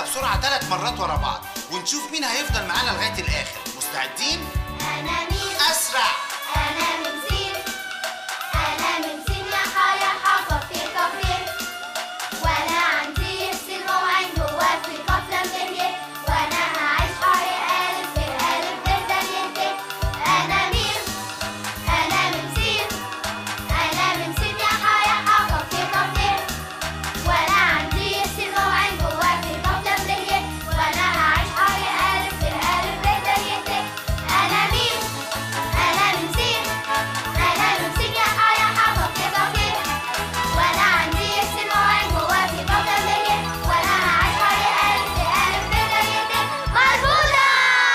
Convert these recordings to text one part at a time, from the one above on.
بسرعه ثلاث مرات ورا بعض ونشوف مين هيفضل معانا لغايه الاخر مستعدين أنا مين؟ اسرع أنا من سين أنا من سين يا حيا حافظ في كافيه وأنا عندي يحسن موعين جوا في قفلة مليه وأنا هعيش حري ألف في ألف بهدل ينتهي أنا مين؟ أنا من سين أنا من سين يا حيا حافظ في كافيه وأنا عندي يحسن موعين جوا في قفلة مليه وأنا هعيش حري ألف في ألف بهدل ينتهي أنا مين؟ أنا من سين أنا من سين يا حيا حافظ في كافيه وأنا عندي يحسن موعين جوا في قفلة مليه وأنا هعيش حري ألف في ألف بهدل ينتهي مربوطة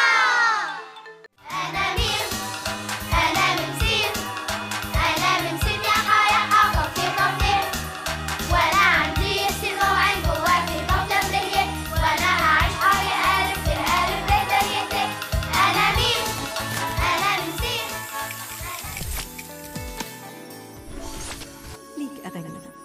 أنا مين؟ أنا من سين أنا من سين يا حيا حافظ في كافيه وأنا عندي يحسن موعين جوا في قفلة مليه وأنا هعيش حري ألف في ألف بهدل ينتهي أنا مين؟ أنا من سين ليك أغاني